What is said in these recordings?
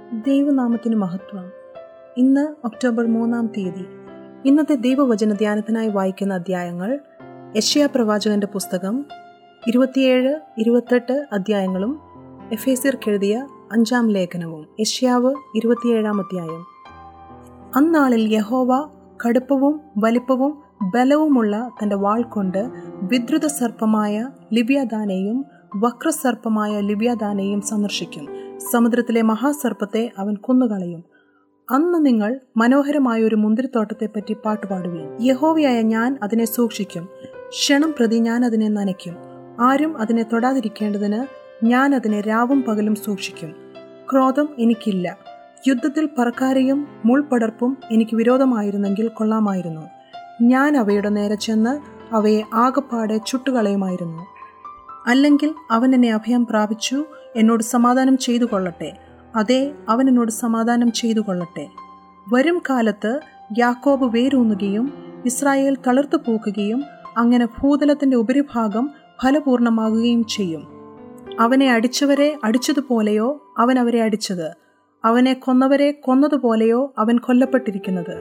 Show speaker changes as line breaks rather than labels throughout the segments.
ദൈവനാമത്തിന് മഹത്വം ഇന്ന് ഒക്ടോബർ മൂന്നാം തീയതി ഇന്നത്തെ ദൈവവചന ധ്യാനത്തിനായി വായിക്കുന്ന അധ്യായങ്ങൾ യഷ്യ പ്രവാചകന്റെ പുസ്തകം ഇരുപത്തിയേഴ് ഇരുപത്തെട്ട് അധ്യായങ്ങളും എഫേസിർക്കെഴുതിയ അഞ്ചാം ലേഖനവും യഷ്യാവ് ഇരുപത്തിയേഴാം അധ്യായം അന്നാളിൽ യഹോവ കടുപ്പവും വലിപ്പവും ബലവുമുള്ള തന്റെ വാൾ കൊണ്ട് വിദ്രുത സർപ്പമായ ലിബിയാദാനെയും വക്രസർപ്പമായ ലിബിയാദാനെയും സന്ദർശിക്കും സമുദ്രത്തിലെ മഹാസർപ്പത്തെ അവൻ കൊന്നുകളയും അന്ന് നിങ്ങൾ മനോഹരമായ ഒരു മുന്തിരിത്തോട്ടത്തെപ്പറ്റി പാട്ടുപാടുകയും യഹോവയായ ഞാൻ അതിനെ സൂക്ഷിക്കും ക്ഷണം പ്രതി ഞാൻ അതിനെ നനയ്ക്കും ആരും അതിനെ തൊടാതിരിക്കേണ്ടതിന് ഞാൻ അതിനെ രാവും പകലും സൂക്ഷിക്കും ക്രോധം എനിക്കില്ല യുദ്ധത്തിൽ പറക്കാരെയും മുൾപടർപ്പും എനിക്ക് വിരോധമായിരുന്നെങ്കിൽ കൊള്ളാമായിരുന്നു ഞാൻ അവയുടെ നേരെ ചെന്ന് അവയെ ആകപ്പാടെ ചുട്ടുകളയുമായിരുന്നു അല്ലെങ്കിൽ അവൻ എന്നെ അഭയം പ്രാപിച്ചു എന്നോട് സമാധാനം ചെയ്തു കൊള്ളട്ടെ അതെ അവൻ എന്നോട് സമാധാനം ചെയ്തു കൊള്ളട്ടെ വരും കാലത്ത് യാക്കോബ് വേരൂന്നുകയും ഇസ്രായേൽ തളർത്തു പോക്കുകയും അങ്ങനെ ഭൂതലത്തിന്റെ ഉപരിഭാഗം ഫലപൂർണമാകുകയും ചെയ്യും അവനെ അടിച്ചവരെ അടിച്ചതുപോലെയോ അവൻ അവരെ അടിച്ചത് അവനെ കൊന്നവരെ കൊന്നതുപോലെയോ അവൻ കൊല്ലപ്പെട്ടിരിക്കുന്നത്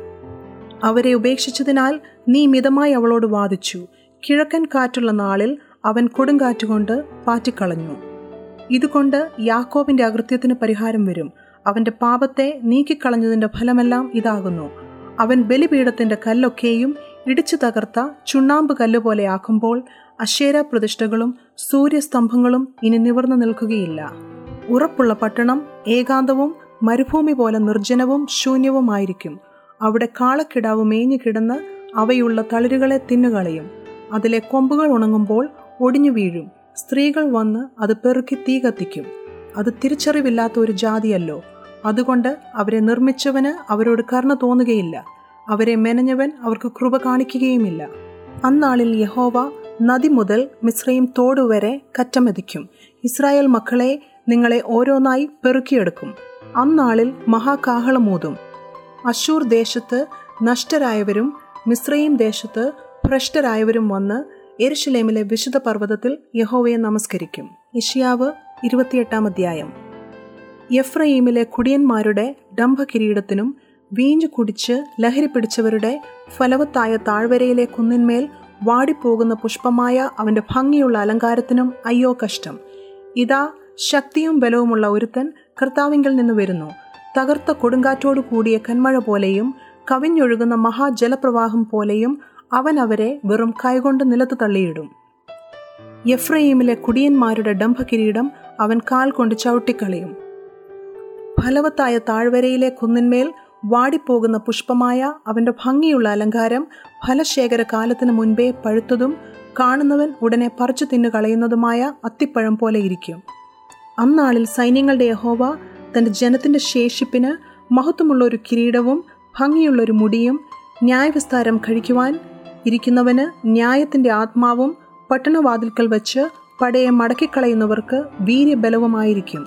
അവരെ ഉപേക്ഷിച്ചതിനാൽ നീ മിതമായി അവളോട് വാദിച്ചു കിഴക്കൻ കാറ്റുള്ള നാളിൽ അവൻ കൊടുങ്കാറ്റുകൊണ്ട് പാറ്റിക്കളഞ്ഞു ഇതുകൊണ്ട് യാക്കോബിന്റെ അകൃത്യത്തിന് പരിഹാരം വരും അവന്റെ പാപത്തെ നീക്കിക്കളഞ്ഞതിന്റെ ഫലമെല്ലാം ഇതാകുന്നു അവൻ ബലിപീഠത്തിന്റെ കല്ലൊക്കെയും ഇടിച്ചു തകർത്ത ചുണ്ണാമ്പ് കല്ല് പോലെ ആക്കുമ്പോൾ അശേര പ്രതിഷ്ഠകളും സൂര്യസ്തംഭങ്ങളും ഇനി നിവർന്നു നിൽക്കുകയില്ല ഉറപ്പുള്ള പട്ടണം ഏകാന്തവും മരുഭൂമി പോലെ നിർജ്ജനവും ശൂന്യവുമായിരിക്കും അവിടെ കാളക്കിടാവ് മേഞ്ഞു കിടന്ന് അവയുള്ള തളിരുകളെ തിന്നുകളയും അതിലെ കൊമ്പുകൾ ഉണങ്ങുമ്പോൾ ഒടിഞ്ഞു വീഴും സ്ത്രീകൾ വന്ന് അത് പെറുക്കി തീ കത്തിക്കും അത് തിരിച്ചറിവില്ലാത്ത ഒരു ജാതിയല്ലോ അതുകൊണ്ട് അവരെ നിർമ്മിച്ചവന് അവരോട് കരുണ തോന്നുകയില്ല അവരെ മെനഞ്ഞവൻ അവർക്ക് കൃപ കാണിക്കുകയുമില്ല അന്നാളിൽ യഹോവ നദി മുതൽ മിശ്രയും തോടുവരെ കറ്റമെതിക്കും ഇസ്രായേൽ മക്കളെ നിങ്ങളെ ഓരോന്നായി പെറുക്കിയെടുക്കും അന്നാളിൽ മഹാകാഹളമൂതും അശൂർ ദേശത്ത് നഷ്ടരായവരും മിശ്രയും ദേശത്ത് ഭ്രഷ്ടരായവരും വന്ന് എരുഷലേമിലെ വിശുദ്ധ പർവ്വതത്തിൽ യഹോവയെ നമസ്കരിക്കും ഇഷിയാവ് ഇരുപത്തിയെട്ടാം അധ്യായം എഫ്രയീമിലെ കുടിയന്മാരുടെ ഡംഭകിരീടത്തിനും വീഞ്ഞു കുടിച്ച് ലഹരി പിടിച്ചവരുടെ ഫലവത്തായ താഴ്വരയിലെ കുന്നിന്മേൽ വാടിപ്പോകുന്ന പുഷ്പമായ അവന്റെ ഭംഗിയുള്ള അലങ്കാരത്തിനും അയ്യോ കഷ്ടം ഇതാ ശക്തിയും ബലവുമുള്ള ഒരുത്തൻ കർത്താവിങ്കിൽ നിന്ന് വരുന്നു തകർത്ത കൊടുങ്കാറ്റോടു കൂടിയ കന്മഴ പോലെയും കവിഞ്ഞൊഴുകുന്ന മഹാജലപ്രവാഹം പോലെയും അവൻ അവരെ വെറും കൈകൊണ്ട് നിലത്ത് തള്ളിയിടും എഫ്രയീമിലെ കുടിയന്മാരുടെ ഡംഭകിരീടം അവൻ കാൽ കൊണ്ട് ചവിട്ടിക്കളയും ഫലവത്തായ താഴ്വരയിലെ കുന്നിന്മേൽ വാടിപ്പോകുന്ന പുഷ്പമായ അവന്റെ ഭംഗിയുള്ള അലങ്കാരം ഫലശേഖര കാലത്തിന് മുൻപേ പഴുത്തതും കാണുന്നവൻ ഉടനെ പറിച്ചു തിന്നു കളയുന്നതുമായ അത്തിപ്പഴം പോലെ ഇരിക്കും അന്നാളിൽ സൈന്യങ്ങളുടെ യഹോവ തന്റെ ജനത്തിന്റെ ശേഷിപ്പിന് മഹത്വമുള്ള ഒരു കിരീടവും ഭംഗിയുള്ള ഒരു മുടിയും ന്യായവിസ്താരം കഴിക്കുവാൻ ഇരിക്കുന്നവന് ന്യായത്തിന്റെ ആത്മാവും പട്ടണവാതിൽക്കൽ വച്ച് പടയെ മടക്കിക്കളയുന്നവർക്ക് വീര്യബലവുമായിരിക്കും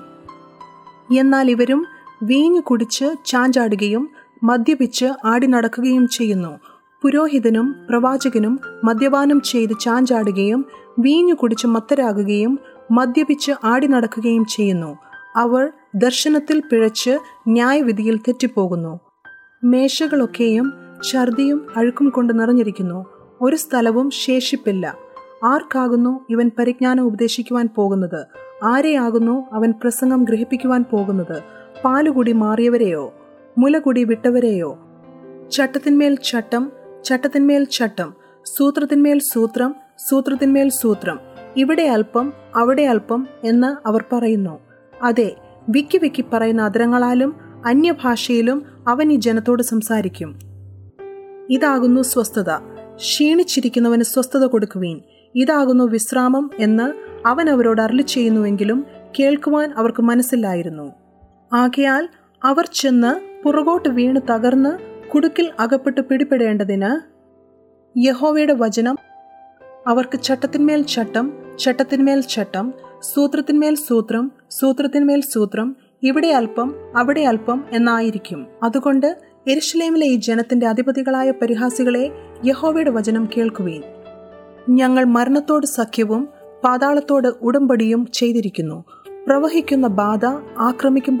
എന്നാൽ ഇവരും വീഞ്ഞു കുടിച്ച് ചാഞ്ചാടുകയും മദ്യപിച്ച് ആടി നടക്കുകയും ചെയ്യുന്നു പുരോഹിതനും പ്രവാചകനും മദ്യപാനം ചെയ്ത് ചാഞ്ചാടുകയും വീഞ്ഞു കുടിച്ച് മത്തരാകുകയും മദ്യപിച്ച് ആടി നടക്കുകയും ചെയ്യുന്നു അവർ ദർശനത്തിൽ പിഴച്ച് ന്യായവിധിയിൽ തെറ്റിപ്പോകുന്നു മേശകളൊക്കെയും ഛർദിയും അഴുക്കും കൊണ്ട് നിറഞ്ഞിരിക്കുന്നു ഒരു സ്ഥലവും ശേഷിപ്പില്ല ആർക്കാകുന്നു ഇവൻ പരിജ്ഞാനം ഉപദേശിക്കുവാൻ പോകുന്നത് ആരെയാകുന്നു അവൻ പ്രസംഗം ഗ്രഹിപ്പിക്കുവാൻ പോകുന്നത് പാലുകുടി മാറിയവരെയോ മുലകുടി വിട്ടവരെയോ ചട്ടത്തിന്മേൽ ചട്ടം ചട്ടത്തിന്മേൽ ചട്ടം സൂത്രത്തിന്മേൽ സൂത്രം സൂത്രത്തിന്മേൽ സൂത്രം ഇവിടെ അല്പം അവിടെ അല്പം എന്ന് അവർ പറയുന്നു അതെ വിക്കി വിക്കി പറയുന്ന അതരങ്ങളാലും അന്യഭാഷയിലും അവൻ ഈ ജനത്തോട് സംസാരിക്കും ഇതാകുന്നു സ്വസ്ഥത ക്ഷീണിച്ചിരിക്കുന്നവന് സ്വസ്ഥത കൊടുക്കുവീൻ ഇതാകുന്നു വിശ്രാമം എന്ന് അവൻ അവരോട് അരളി ചെയ്യുന്നുവെങ്കിലും കേൾക്കുവാൻ അവർക്ക് മനസ്സില്ലായിരുന്നു ആകയാൽ അവർ ചെന്ന് പുറകോട്ട് വീണ് തകർന്ന് കുടുക്കിൽ അകപ്പെട്ട് പിടിപെടേണ്ടതിന് യഹോവയുടെ വചനം അവർക്ക് ചട്ടത്തിന്മേൽ ചട്ടം ചട്ടത്തിന്മേൽ ചട്ടം സൂത്രത്തിന്മേൽ സൂത്രം സൂത്രത്തിന്മേൽ സൂത്രം ഇവിടെ അല്പം അവിടെ അല്പം എന്നായിരിക്കും അതുകൊണ്ട് എരുഷലേമിലെ ഈ ജനത്തിന്റെ അധിപതികളായ പരിഹാസികളെ യഹോവയുടെ വചനം കേൾക്കുവീൻ ഞങ്ങൾ മരണത്തോട് സഖ്യവും പാതാളത്തോട് ഉടമ്പടിയും ചെയ്തിരിക്കുന്നു പ്രവഹിക്കുന്ന ബാധ ആക്രമിക്കുമ്പോൾ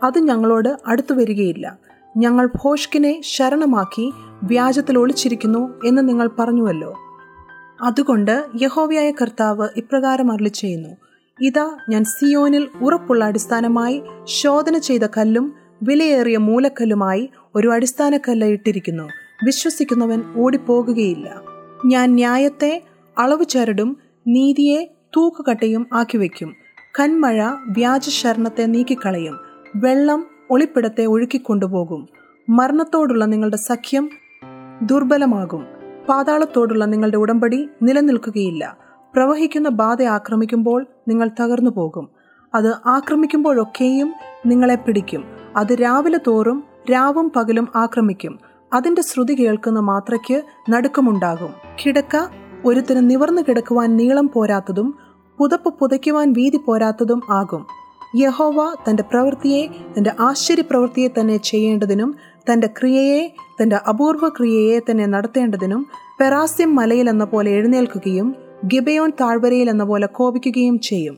അത് ഞങ്ങളോട് അടുത്തു വരികയില്ല ഞങ്ങൾ ഭോഷ്കിനെ ശരണമാക്കി വ്യാജത്തിൽ ഒളിച്ചിരിക്കുന്നു എന്ന് നിങ്ങൾ പറഞ്ഞുവല്ലോ അതുകൊണ്ട് യഹോവയായ കർത്താവ് ഇപ്രകാരം അരുളി ചെയ്യുന്നു ഇതാ ഞാൻ സിയോനിൽ ഉറപ്പുള്ള അടിസ്ഥാനമായി ശോധന ചെയ്ത കല്ലും വിലയേറിയ മൂലക്കല്ലുമായി ഒരു അടിസ്ഥാന കല്ല് ഇട്ടിരിക്കുന്നു വിശ്വസിക്കുന്നവൻ ഓടിപ്പോകുകയില്ല ഞാൻ ന്യായത്തെ അളവ് ചരടും നീതിയെ തൂക്കുകട്ടയും ആക്കി വയ്ക്കും കന്മഴ വ്യാജശരണത്തെ നീക്കിക്കളയും വെള്ളം ഒളിപ്പിടത്തെ ഒഴുക്കിക്കൊണ്ടുപോകും മരണത്തോടുള്ള നിങ്ങളുടെ സഖ്യം ദുർബലമാകും പാതാളത്തോടുള്ള നിങ്ങളുടെ ഉടമ്പടി നിലനിൽക്കുകയില്ല പ്രവഹിക്കുന്ന ബാധ ആക്രമിക്കുമ്പോൾ നിങ്ങൾ തകർന്നു പോകും അത് ആക്രമിക്കുമ്പോഴൊക്കെയും നിങ്ങളെ പിടിക്കും അത് രാവിലെ തോറും രാവും പകലും ആക്രമിക്കും അതിന്റെ ശ്രുതി കേൾക്കുന്ന മാത്രയ്ക്ക് നടുക്കമുണ്ടാകും കിടക്ക ഒരുത്തിന് നിവർന്നു കിടക്കുവാൻ നീളം പോരാത്തതും പുതപ്പ് പുതയ്ക്കുവാൻ വീതി പോരാത്തതും ആകും യഹോവ തന്റെ പ്രവൃത്തിയെ തന്റെ ആശ്ചര്യ പ്രവൃത്തിയെ തന്നെ ചെയ്യേണ്ടതിനും തന്റെ ക്രിയയെ തന്റെ അപൂർവ ക്രിയയെ തന്നെ നടത്തേണ്ടതിനും പെറാസ്യം മലയിൽ എന്ന പോലെ എഴുന്നേൽക്കുകയും ഗിബയോൻ താഴ്വരയിൽ എന്ന പോലെ കോപിക്കുകയും ചെയ്യും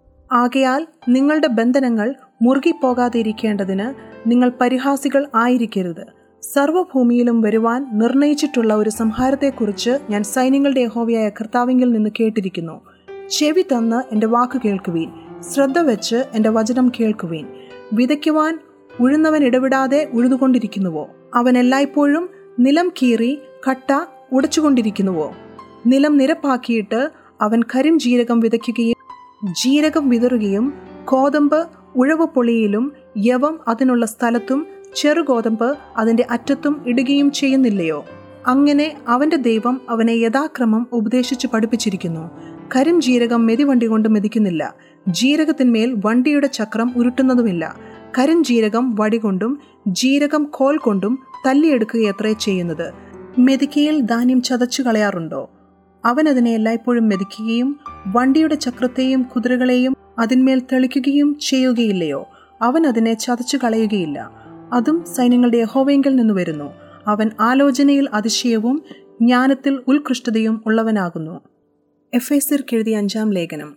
ആകയാൽ നിങ്ങളുടെ ബന്ധനങ്ങൾ മുറുകിപ്പോകാതിരിക്കേണ്ടതിന് നിങ്ങൾ പരിഹാസികൾ ആയിരിക്കരുത് സർവ്വഭൂമിയിലും വരുവാൻ നിർണയിച്ചിട്ടുള്ള ഒരു സംഹാരത്തെക്കുറിച്ച് ഞാൻ സൈന്യങ്ങളുടെ യഹോവയായ കർത്താവിങ്കിൽ നിന്ന് കേട്ടിരിക്കുന്നു ചെവി തന്ന് എൻ്റെ വാക്ക് കേൾക്കുവീൻ ശ്രദ്ധ വെച്ച് എൻ്റെ വചനം കേൾക്കുവീൻ വിതയ്ക്കുവാൻ ഉഴുന്നവൻ ഇടവിടാതെ ഉഴുതുകൊണ്ടിരിക്കുന്നുവോ അവൻ എല്ലായ്പ്പോഴും നിലം കീറി കട്ട ഉടച്ചുകൊണ്ടിരിക്കുന്നുവോ നിലം നിരപ്പാക്കിയിട്ട് അവൻ കരിം ജീരകം വിതയ്ക്കുകയും ജീരകം വിതറുകയും കോതമ്പ് ഉഴവ് പൊളിയിലും യവം അതിനുള്ള സ്ഥലത്തും ചെറുഗോതമ്പ് അതിന്റെ അറ്റത്തും ഇടുകയും ചെയ്യുന്നില്ലയോ അങ്ങനെ അവന്റെ ദൈവം അവനെ യഥാക്രമം ഉപദേശിച്ച് പഠിപ്പിച്ചിരിക്കുന്നു കരിം ജീരകം മെതിവണ്ടി കൊണ്ട് മെതിക്കുന്നില്ല ജീരകത്തിന്മേൽ വണ്ടിയുടെ ചക്രം ഉരുട്ടുന്നതുമില്ല കരിഞ്ജീരകം വടികൊണ്ടും ജീരകം കോൽ കൊണ്ടും തല്ലിയെടുക്കുകയത്രേ ചെയ്യുന്നത് മെതിക്കയിൽ ധാന്യം ചതച്ചു കളയാറുണ്ടോ അവൻ അതിനെ എല്ലായ്പ്പോഴും മെതിക്കുകയും വണ്ടിയുടെ ചക്രത്തെയും കുതിരകളെയും അതിന്മേൽ തെളിക്കുകയും ചെയ്യുകയില്ലയോ അവൻ അതിനെ ചതച്ചു കളയുകയില്ല അതും സൈന്യങ്ങളുടെ യഹോവയെങ്കിൽ നിന്ന് വരുന്നു അവൻ ആലോചനയിൽ അതിശയവും ജ്ഞാനത്തിൽ ഉത്കൃഷ്ടതയും ഉള്ളവനാകുന്നു എഫ് എസിർക്ക് എഴുതിയ അഞ്ചാം ലേഖനം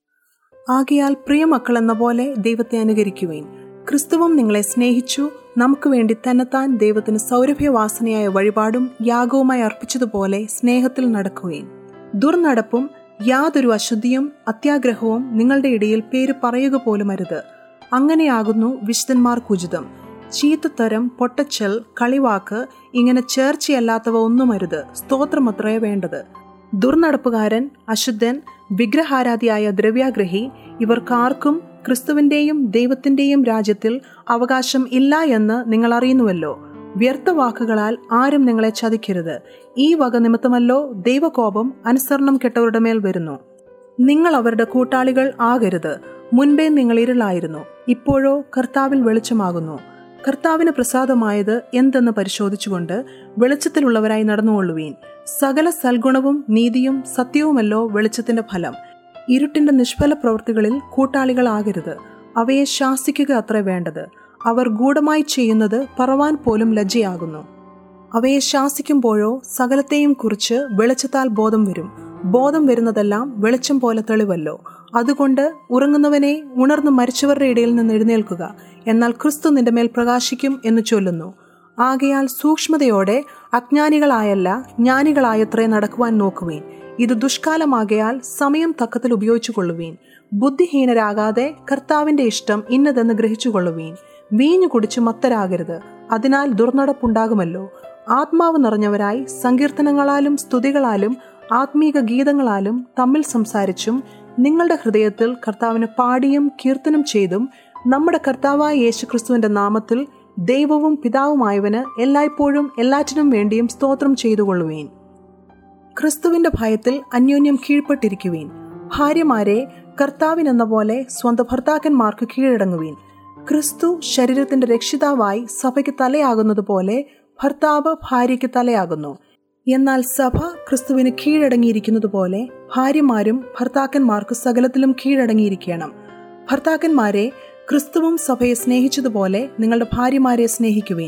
ആകയാൽ പ്രിയമക്കൾ എന്ന പോലെ ദൈവത്തെ അനുകരിക്കുവേൻ ക്രിസ്തുവും നിങ്ങളെ സ്നേഹിച്ചു നമുക്ക് വേണ്ടി തന്നെത്താൻ ദൈവത്തിന് സൗരഭ്യവാസനയായ വഴിപാടും യാഗവുമായി അർപ്പിച്ചതുപോലെ സ്നേഹത്തിൽ നടക്കുകയും ദുർനടപ്പും യാതൊരു അശുദ്ധിയും അത്യാഗ്രഹവും നിങ്ങളുടെ ഇടയിൽ പേര് പറയുക പോലും അരുത് അങ്ങനെയാകുന്നു വിശുദ്ധന്മാർക്കുചിതം ചീത്തത്തരം പൊട്ടച്ചൽ കളിവാക്ക് ഇങ്ങനെ ചേർച്ചയല്ലാത്തവ ഒന്നും അരുത് സ്തോത്രമത്രേ വേണ്ടത് ദുർനടപ്പുകാരൻ അശുദ്ധൻ വിഗ്രഹാരാധിയായ ദ്രവ്യാഗ്രഹി ഇവർക്കാർക്കും ക്രിസ്തുവിന്റെയും ദൈവത്തിന്റെയും രാജ്യത്തിൽ അവകാശം ഇല്ല എന്ന് നിങ്ങൾ അറിയുന്നുവല്ലോ വ്യർത്ഥ വാക്കുകളാൽ ആരും നിങ്ങളെ ചതിക്കരുത് ഈ വക നിമിത്തമല്ലോ ദൈവകോപം അനുസരണം കെട്ടവരുടെ മേൽ വരുന്നു നിങ്ങൾ അവരുടെ കൂട്ടാളികൾ ആകരുത് മുൻപേ നിങ്ങൾ ഇരുളായിരുന്നു ഇപ്പോഴോ കർത്താവിൽ വെളിച്ചമാകുന്നു കർത്താവിന് പ്രസാദമായത് എന്തെന്ന് പരിശോധിച്ചുകൊണ്ട് വെളിച്ചത്തിലുള്ളവരായി നടന്നുകൊള്ളുവീൻ സകല സൽഗുണവും നീതിയും സത്യവുമല്ലോ വെളിച്ചത്തിന്റെ ഫലം ഇരുട്ടിന്റെ നിഷ്ഫല പ്രവൃത്തികളിൽ കൂട്ടാളികളാകരുത് അവയെ ശാസിക്കുക അത്ര വേണ്ടത് അവർ ഗൂഢമായി ചെയ്യുന്നത് പറവാൻ പോലും ലജ്ജയാകുന്നു അവയെ ശാസിക്കുമ്പോഴോ സകലത്തെയും കുറിച്ച് വെളിച്ചത്താൽ ബോധം വരും ബോധം വരുന്നതെല്ലാം വെളിച്ചം പോലെ തെളിവല്ലോ അതുകൊണ്ട് ഉറങ്ങുന്നവനെ ഉണർന്ന് മരിച്ചവരുടെ ഇടയിൽ നിന്ന് എഴുന്നേൽക്കുക എന്നാൽ ക്രിസ്തു നിന്റെ മേൽ പ്രകാശിക്കും എന്ന് ചൊല്ലുന്നു ആകയാൽ സൂക്ഷ്മതയോടെ അജ്ഞാനികളായല്ല ജ്ഞാനികളായത്രേ നടക്കുവാൻ നോക്കുവേൻ ഇത് ദുഷ്കാലമാകയാൽ സമയം തക്കത്തിൽ ഉപയോഗിച്ചു കൊള്ളുവീൻ ബുദ്ധിഹീനരാകാതെ കർത്താവിന്റെ ഇഷ്ടം ഇന്നതെന്ന് ഗ്രഹിച്ചു കൊള്ളുവീൻ വീഞ്ഞു കുടിച്ചു മത്തരാകരുത് അതിനാൽ ദുർനടപ്പുണ്ടാകുമല്ലോ ആത്മാവ് നിറഞ്ഞവരായി സങ്കീർത്തനങ്ങളാലും സ്തുതികളാലും ആത്മീക ഗീതങ്ങളാലും തമ്മിൽ സംസാരിച്ചും നിങ്ങളുടെ ഹൃദയത്തിൽ കർത്താവിന് പാടിയും കീർത്തനം ചെയ്തും നമ്മുടെ കർത്താവായ യേശുക്രിസ്തുവിന്റെ നാമത്തിൽ ദൈവവും പിതാവുമായവന് എല്ലായ്പ്പോഴും എല്ലാറ്റിനും വേണ്ടിയും സ്തോത്രം ചെയ്തുകൊള്ളുവീൻ ക്രിസ്തുവിന്റെ ഭയത്തിൽ അന്യോന്യം കീഴ്പ്പെട്ടിരിക്കുവീൻ ഭാര്യമാരെ കർത്താവിനെന്ന പോലെ സ്വന്തം ഭർത്താക്കന്മാർക്ക് കീഴടങ്ങുവീൻ ക്രിസ്തു ശരീരത്തിന്റെ രക്ഷിതാവായി സഭയ്ക്ക് തലയാകുന്നത് പോലെ ഭർത്താവ് ഭാര്യയ്ക്ക് തലയാകുന്നു എന്നാൽ സഭ ക്രിസ്തുവിന് കീഴടങ്ങിയിരിക്കുന്നത് പോലെ ഭാര്യമാരും ഭർത്താക്കന്മാർക്ക് സകലത്തിലും കീഴടങ്ങിയിരിക്കണം ഭർത്താക്കന്മാരെ ക്രിസ്തുവും സഭയെ സ്നേഹിച്ചതുപോലെ നിങ്ങളുടെ ഭാര്യമാരെ സ്നേഹിക്കുവീൻ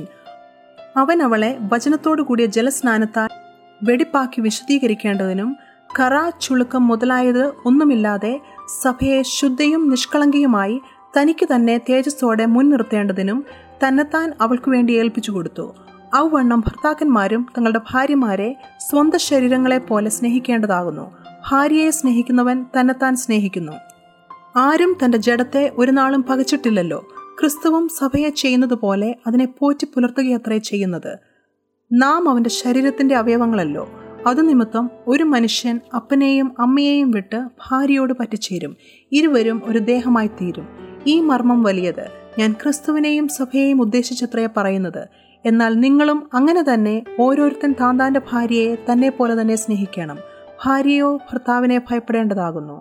അവൻ അവളെ വചനത്തോടു കൂടിയ ജലസ്നാനത്താൽ വെടിപ്പാക്കി വിശദീകരിക്കേണ്ടതിനും കറ ചുളുക്കം മുതലായത് ഒന്നുമില്ലാതെ സഭയെ ശുദ്ധയും നിഷ്കളങ്കയുമായി തനിക്ക് തന്നെ തേജസ്സോടെ മുൻനിർത്തേണ്ടതിനും തന്നെത്താൻ അവൾക്കു വേണ്ടി ഏൽപ്പിച്ചു കൊടുത്തു ഔവണ്ണം ഭർത്താക്കന്മാരും തങ്ങളുടെ ഭാര്യമാരെ സ്വന്തം ശരീരങ്ങളെ പോലെ സ്നേഹിക്കേണ്ടതാകുന്നു ഭാര്യയെ സ്നേഹിക്കുന്നവൻ തന്നെത്താൻ സ്നേഹിക്കുന്നു ആരും തന്റെ ജഡത്തെ ഒരു നാളും പകച്ചിട്ടില്ലല്ലോ ക്രിസ്തുവും സഭയെ ചെയ്യുന്നത് പോലെ അതിനെ പോറ്റി പുലർത്തുകയത്രേ ചെയ്യുന്നത് നാം അവന്റെ ശരീരത്തിന്റെ അവയവങ്ങളല്ലോ അതു നിമിത്തം ഒരു മനുഷ്യൻ അപ്പനെയും അമ്മയെയും വിട്ട് ഭാര്യയോട് പറ്റിച്ചേരും ഇരുവരും ഒരു ദേഹമായി തീരും ഈ മർമ്മം വലിയത് ഞാൻ ക്രിസ്തുവിനെയും സഭയെയും ഉദ്ദേശിച്ചത്രേ പറയുന്നത് എന്നാൽ നിങ്ങളും അങ്ങനെ തന്നെ ഓരോരുത്തൻ താന്താന്റെ ഭാര്യയെ തന്നെ പോലെ തന്നെ സ്നേഹിക്കണം ഭാര്യയോ ഭർത്താവിനെ ഭയപ്പെടേണ്ടതാകുന്നു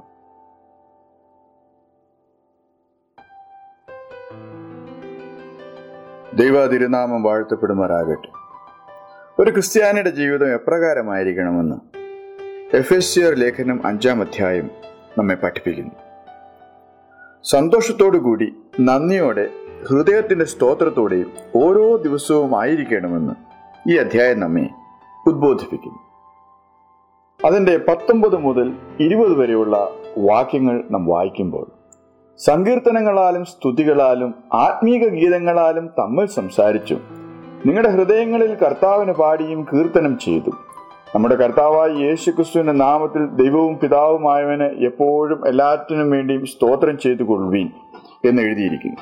ദൈവ തിരുനാമം വാഴ്ത്തപ്പെടുമാറാകട്ടെ ഒരു ക്രിസ്ത്യാനിയുടെ ജീവിതം എപ്രകാരമായിരിക്കണമെന്ന് എഫ് എസ് സിയർ ലേഖനം അഞ്ചാം അധ്യായം നമ്മെ പഠിപ്പിക്കുന്നു സന്തോഷത്തോടുകൂടി നന്ദിയോടെ ഹൃദയത്തിന്റെ സ്തോത്രത്തോടെയും ഓരോ ദിവസവും ആയിരിക്കണമെന്ന് ഈ അധ്യായം നമ്മെ ഉദ്ബോധിപ്പിക്കുന്നു അതിന്റെ പത്തൊമ്പത് മുതൽ ഇരുപത് വരെയുള്ള വാക്യങ്ങൾ നാം വായിക്കുമ്പോൾ സങ്കീർത്തനങ്ങളാലും സ്തുതികളാലും ആത്മീക ഗീതങ്ങളാലും തമ്മിൽ സംസാരിച്ചും നിങ്ങളുടെ ഹൃദയങ്ങളിൽ കർത്താവിന് പാടിയും കീർത്തനം ചെയ്തു നമ്മുടെ കർത്താവായ യേശു ക്രിസ്തുവിന്റെ നാമത്തിൽ ദൈവവും പിതാവുമായവന് എപ്പോഴും എല്ലാറ്റിനും വേണ്ടിയും സ്തോത്രം ചെയ്തു കൊള്ളുവീൻ എന്ന് എഴുതിയിരിക്കുന്നു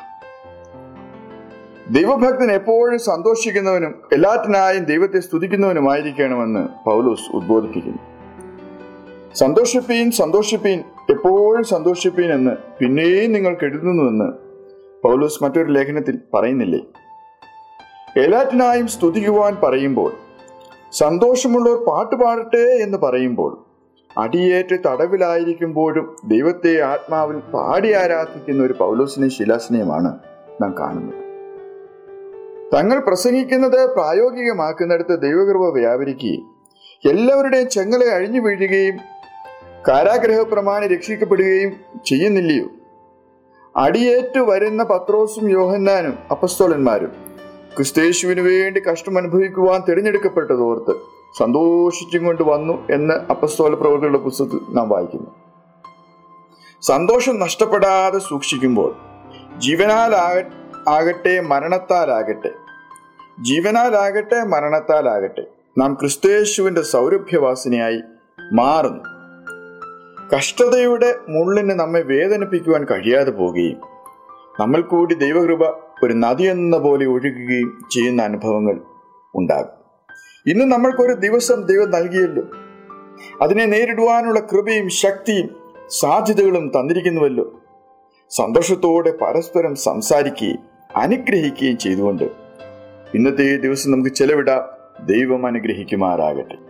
ദൈവഭക്തൻ എപ്പോഴും സന്തോഷിക്കുന്നവനും എല്ലാറ്റിനായും ദൈവത്തെ സ്തുതിക്കുന്നവനുമായിരിക്കണമെന്ന് പൗലോസ് ഉദ്ബോധിപ്പിക്കുന്നു സന്തോഷിപ്പീൻ സന്തോഷിപ്പീൻ എപ്പോഴും സന്തോഷിപ്പീൻ എന്ന് പിന്നെയും നിങ്ങൾ കെടുന്നുവെന്ന് പൗലോസ് മറ്റൊരു ലേഖനത്തിൽ പറയുന്നില്ലേ എല്ലാറ്റിനായും സ്തുതിക്കുവാൻ പറയുമ്പോൾ സന്തോഷമുള്ളവർ പാട്ട് പാടട്ടെ എന്ന് പറയുമ്പോൾ അടിയേറ്റ് തടവിലായിരിക്കുമ്പോഴും ദൈവത്തെ ആത്മാവിൽ പാടി ആരാധിക്കുന്ന ഒരു പൗലോസിനെ ശിലാസ്നേയമാണ് നാം കാണുന്നത് തങ്ങൾ പ്രസംഗിക്കുന്നത് പ്രായോഗികമാക്കുന്നിടത്ത് ദൈവകൃപ വ്യാപരിക്കുകയും എല്ലാവരുടെയും ചെങ്ങല അഴിഞ്ഞു വീഴുകയും കാരാഗ്രഹ പ്രമാണി രക്ഷിക്കപ്പെടുകയും ചെയ്യുന്നില്ലയോ അടിയേറ്റു വരുന്ന പത്രോസും യോഹന്നാനും അപ്പസ്തോലന്മാരും ക്രിസ്തേശുവിന് വേണ്ടി കഷ്ടം അനുഭവിക്കുവാൻ തിരഞ്ഞെടുക്കപ്പെട്ടതോർത്ത് സന്തോഷിച്ചും കൊണ്ട് വന്നു എന്ന് അപ്പസ്തോല പ്രവൃത്തികളുടെ പുസ്തകത്തിൽ നാം വായിക്കുന്നു സന്തോഷം നഷ്ടപ്പെടാതെ സൂക്ഷിക്കുമ്പോൾ ജീവനാലാക ആകട്ടെ മരണത്താലാകട്ടെ ജീവനാലാകട്ടെ മരണത്താലാകട്ടെ നാം ക്രിസ്തയേശുവിന്റെ സൗരഭ്യവാസിനിയായി മാറുന്നു കഷ്ടതയുടെ മുള്ളിന് നമ്മെ വേദനിപ്പിക്കുവാൻ കഴിയാതെ പോവുകയും നമ്മൾ കൂടി ദൈവകൃപ ഒരു നദി എന്ന പോലെ ഒഴുകുകയും ചെയ്യുന്ന അനുഭവങ്ങൾ ഉണ്ടാകും ഇന്ന് നമ്മൾക്കൊരു ദിവസം ദൈവം നൽകിയല്ലോ അതിനെ നേരിടുവാനുള്ള കൃപയും ശക്തിയും സാധ്യതകളും തന്നിരിക്കുന്നുവല്ലോ സന്തോഷത്തോടെ പരസ്പരം സംസാരിക്കുകയും അനുഗ്രഹിക്കുകയും ചെയ്തുകൊണ്ട് ഇന്നത്തെ ദിവസം നമുക്ക് ചെലവിടാം ദൈവം അനുഗ്രഹിക്കുമാറാകട്ടെ